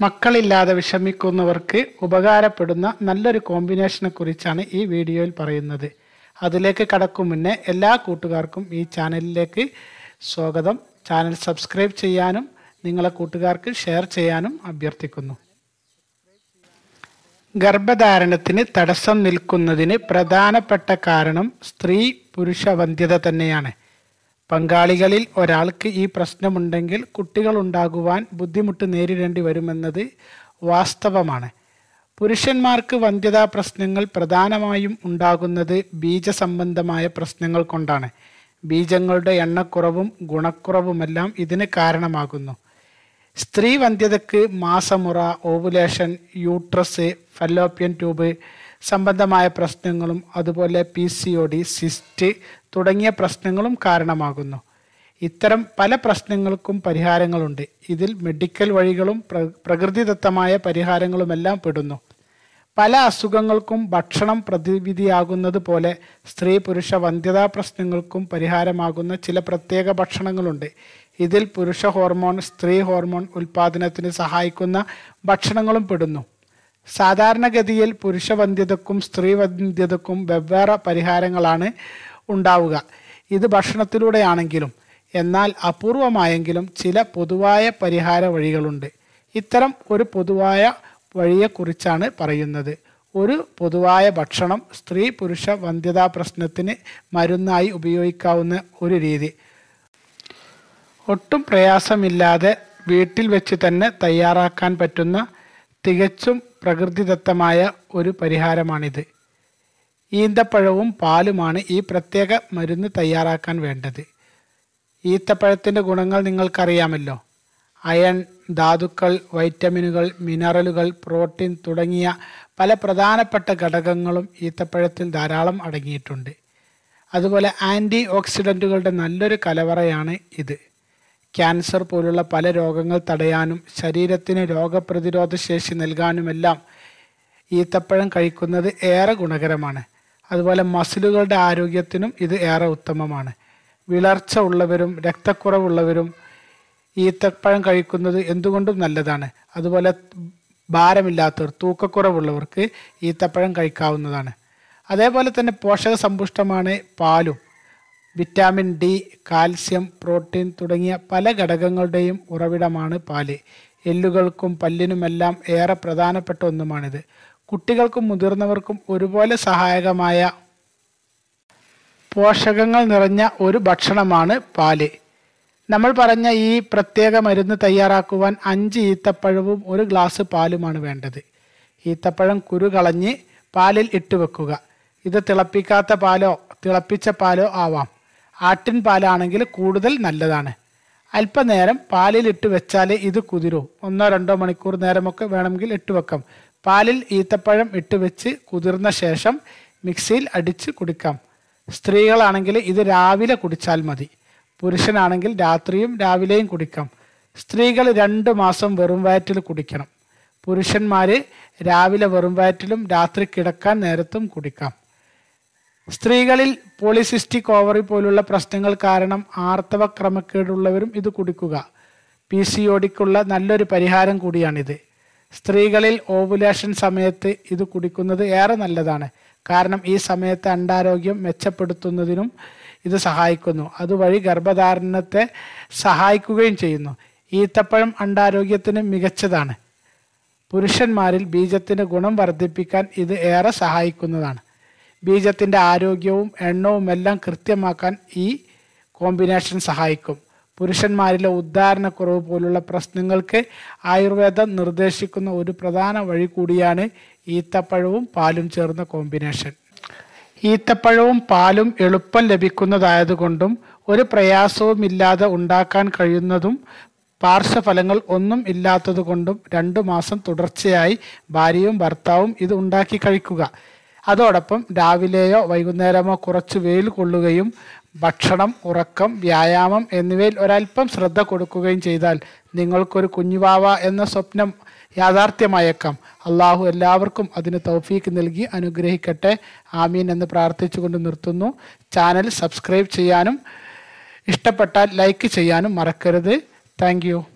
മക്കളില്ലാതെ വിഷമിക്കുന്നവർക്ക് ഉപകാരപ്പെടുന്ന നല്ലൊരു കോമ്പിനേഷനെ കുറിച്ചാണ് ഈ വീഡിയോയിൽ പറയുന്നത് അതിലേക്ക് കടക്കും മുന്നേ എല്ലാ കൂട്ടുകാർക്കും ഈ ചാനലിലേക്ക് സ്വാഗതം ചാനൽ സബ്സ്ക്രൈബ് ചെയ്യാനും നിങ്ങളെ കൂട്ടുകാർക്ക് ഷെയർ ചെയ്യാനും അഭ്യർത്ഥിക്കുന്നു ഗർഭധാരണത്തിന് തടസ്സം നിൽക്കുന്നതിന് പ്രധാനപ്പെട്ട കാരണം സ്ത്രീ പുരുഷ വന്ധ്യത തന്നെയാണ് പങ്കാളികളിൽ ഒരാൾക്ക് ഈ പ്രശ്നമുണ്ടെങ്കിൽ കുട്ടികൾ ഉണ്ടാകുവാൻ ബുദ്ധിമുട്ട് നേരിടേണ്ടി വരുമെന്നത് വാസ്തവമാണ് പുരുഷന്മാർക്ക് വന്ധ്യതാ പ്രശ്നങ്ങൾ പ്രധാനമായും ഉണ്ടാകുന്നത് ബീജസംബന്ധമായ പ്രശ്നങ്ങൾ കൊണ്ടാണ് ബീജങ്ങളുടെ എണ്ണക്കുറവും ഗുണക്കുറവുമെല്ലാം ഇതിന് കാരണമാകുന്നു സ്ത്രീ വന്ധ്യതയ്ക്ക് മാസമുറ ഓവുലേഷൻ യൂട്രസ് ഫല്ലോപ്യൻ ട്യൂബ് സംബന്ധമായ പ്രശ്നങ്ങളും അതുപോലെ P C O D cyst തുടങ്ങിയ പ്രശ്നങ്ങളും കാരണമാകുന്നു ഇത്തരം പല പ്രശ്നങ്ങൾക്കും പരിഹാരങ്ങളുണ്ട് ഇതിൽ മെഡിക്കൽ വഴികളും പ്ര പ്രകൃതിദത്തമായ പരിഹാരങ്ങളുമെല്ലാം പെടുന്നു പല അസുഖങ്ങൾക്കും ഭക്ഷണം പ്രതിവിധിയാകുന്നത് പോലെ സ്ത്രീ പുരുഷ വന്ധ്യതാ പ്രശ്നങ്ങൾക്കും പരിഹാരമാകുന്ന ചില പ്രത്യേക ഭക്ഷണങ്ങളുണ്ട് ഇതിൽ പുരുഷ ഹോർമോൺ സ്ത്രീ ഹോർമോൺ ഉൽപാദനത്തിന് സഹായിക്കുന്ന ഭക്ഷണങ്ങളും പെടുന്നു സാധാരണഗതിയിൽ പുരുഷ വന്ധ്യതക്കും സ്ത്രീ വന്ധ്യതക്കും വെവ്വേറെ പരിഹാരങ്ങളാണ് ഉണ്ടാവുക ഇത് ഭക്ഷണത്തിലൂടെയാണെങ്കിലും എന്നാൽ അപൂർവമായെങ്കിലും ചില പൊതുവായ പരിഹാര വഴികളുണ്ട് ഇത്തരം ഒരു പൊതുവായ വഴിയെക്കുറിച്ചാണ് പറയുന്നത് ഒരു പൊതുവായ ഭക്ഷണം സ്ത്രീ പുരുഷ വന്ധ്യതാ പ്രശ്നത്തിന് മരുന്നായി ഉപയോഗിക്കാവുന്ന ഒരു രീതി ഒട്ടും പ്രയാസമില്ലാതെ വീട്ടിൽ വെച്ച് തന്നെ തയ്യാറാക്കാൻ പറ്റുന്ന തികച്ചും പ്രകൃതിദത്തമായ ഒരു പരിഹാരമാണിത് ഈന്തപ്പഴവും പാലുമാണ് ഈ പ്രത്യേക മരുന്ന് തയ്യാറാക്കാൻ വേണ്ടത് ഈത്തപ്പഴത്തിൻ്റെ ഗുണങ്ങൾ നിങ്ങൾക്കറിയാമല്ലോ അയൺ ധാതുക്കൾ വൈറ്റമിനുകൾ മിനറലുകൾ പ്രോട്ടീൻ തുടങ്ങിയ പല പ്രധാനപ്പെട്ട ഘടകങ്ങളും ഈത്തപ്പഴത്തിൽ ധാരാളം അടങ്ങിയിട്ടുണ്ട് അതുപോലെ ആൻറ്റി ഓക്സിഡൻറ്റുകളുടെ നല്ലൊരു കലവറയാണ് ഇത് ക്യാൻസർ പോലുള്ള പല രോഗങ്ങൾ തടയാനും ശരീരത്തിന് രോഗപ്രതിരോധ ശേഷി നൽകാനുമെല്ലാം ഈത്തപ്പഴം കഴിക്കുന്നത് ഏറെ ഗുണകരമാണ് അതുപോലെ മസിലുകളുടെ ആരോഗ്യത്തിനും ഇത് ഏറെ ഉത്തമമാണ് വിളർച്ച ഉള്ളവരും രക്തക്കുറവുള്ളവരും ഈത്തപ്പഴം കഴിക്കുന്നത് എന്തുകൊണ്ടും നല്ലതാണ് അതുപോലെ ഭാരമില്ലാത്തവർ തൂക്കക്കുറവുള്ളവർക്ക് ഈത്തപ്പഴം കഴിക്കാവുന്നതാണ് അതേപോലെ തന്നെ പോഷക സമ്പുഷ്ടമാണ് പാലും വിറ്റാമിൻ ഡി കാൽസ്യം പ്രോട്ടീൻ തുടങ്ങിയ പല ഘടകങ്ങളുടെയും ഉറവിടമാണ് പാല് എല്ലുകൾക്കും പല്ലിനുമെല്ലാം ഏറെ പ്രധാനപ്പെട്ട ഒന്നുമാണിത് കുട്ടികൾക്കും മുതിർന്നവർക്കും ഒരുപോലെ സഹായകമായ പോഷകങ്ങൾ നിറഞ്ഞ ഒരു ഭക്ഷണമാണ് പാല് നമ്മൾ പറഞ്ഞ ഈ പ്രത്യേക മരുന്ന് തയ്യാറാക്കുവാൻ അഞ്ച് ഈത്തപ്പഴവും ഒരു ഗ്ലാസ് പാലുമാണ് വേണ്ടത് ഈത്തപ്പഴം കുരു കളഞ്ഞ് പാലിൽ ഇട്ട് വെക്കുക ഇത് തിളപ്പിക്കാത്ത പാലോ തിളപ്പിച്ച പാലോ ആവാം ആട്ടിൻ പാലാണെങ്കിൽ കൂടുതൽ നല്ലതാണ് അല്പനേരം പാലിൽ ഇട്ട് വെച്ചാൽ ഇത് കുതിരൂ ഒന്നോ രണ്ടോ മണിക്കൂർ നേരമൊക്കെ വേണമെങ്കിൽ ഇട്ട് വെക്കാം പാലിൽ ഈത്തപ്പഴം ഇട്ട് വെച്ച് കുതിർന്ന ശേഷം മിക്സിയിൽ അടിച്ച് കുടിക്കാം സ്ത്രീകളാണെങ്കിൽ ഇത് രാവിലെ കുടിച്ചാൽ മതി പുരുഷനാണെങ്കിൽ രാത്രിയും രാവിലെയും കുടിക്കാം സ്ത്രീകൾ രണ്ട് മാസം വെറും വയറ്റിൽ കുടിക്കണം പുരുഷന്മാർ രാവിലെ വെറും വയറ്റിലും രാത്രി കിടക്കാൻ നേരത്തും കുടിക്കാം സ്ത്രീകളിൽ പോളിസിസ്റ്റിക് ഓവറി പോലുള്ള പ്രശ്നങ്ങൾ കാരണം ആർത്തവ ക്രമക്കേടുള്ളവരും ഇത് കുടിക്കുക പി സി ഒടിക്കുള്ള നല്ലൊരു പരിഹാരം കൂടിയാണിത് സ്ത്രീകളിൽ ഓവുലേഷൻ സമയത്ത് ഇത് കുടിക്കുന്നത് ഏറെ നല്ലതാണ് കാരണം ഈ സമയത്ത് അണ്ടാരോഗ്യം മെച്ചപ്പെടുത്തുന്നതിനും ഇത് സഹായിക്കുന്നു അതുവഴി ഗർഭധാരണത്തെ സഹായിക്കുകയും ചെയ്യുന്നു ഈത്തപ്പഴം അണ്ടാരോഗ്യത്തിന് മികച്ചതാണ് പുരുഷന്മാരിൽ ബീജത്തിന് ഗുണം വർദ്ധിപ്പിക്കാൻ ഇത് ഏറെ സഹായിക്കുന്നതാണ് ബീജത്തിൻ്റെ ആരോഗ്യവും എണ്ണവും എല്ലാം കൃത്യമാക്കാൻ ഈ കോമ്പിനേഷൻ സഹായിക്കും പുരുഷന്മാരിലെ ഉദ്ധാരണക്കുറവ് പോലുള്ള പ്രശ്നങ്ങൾക്ക് ആയുർവേദം നിർദ്ദേശിക്കുന്ന ഒരു പ്രധാന വഴി കൂടിയാണ് ഈത്തപ്പഴവും പാലും ചേർന്ന കോമ്പിനേഷൻ ഈത്തപ്പഴവും പാലും എളുപ്പം ലഭിക്കുന്നതായതുകൊണ്ടും ഒരു പ്രയാസവുമില്ലാതെ ഉണ്ടാക്കാൻ കഴിയുന്നതും പാർശ്വഫലങ്ങൾ ഒന്നും ഇല്ലാത്തതുകൊണ്ടും രണ്ടു മാസം തുടർച്ചയായി ഭാര്യയും ഭർത്താവും ഇത് ഉണ്ടാക്കി കഴിക്കുക അതോടൊപ്പം രാവിലെയോ വൈകുന്നേരമോ കുറച്ച് വെയിൽ കൊള്ളുകയും ഭക്ഷണം ഉറക്കം വ്യായാമം എന്നിവയിൽ ഒരല്പം ശ്രദ്ധ കൊടുക്കുകയും ചെയ്താൽ നിങ്ങൾക്കൊരു കുഞ്ഞുവാവ എന്ന സ്വപ്നം യാഥാർത്ഥ്യമായേക്കാം അള്ളാഹു എല്ലാവർക്കും അതിന് തൗഫീക്ക് നൽകി അനുഗ്രഹിക്കട്ടെ ആമീൻ എന്ന് പ്രാർത്ഥിച്ചുകൊണ്ട് നിർത്തുന്നു ചാനൽ സബ്സ്ക്രൈബ് ചെയ്യാനും ഇഷ്ടപ്പെട്ടാൽ ലൈക്ക് ചെയ്യാനും മറക്കരുത് താങ്ക്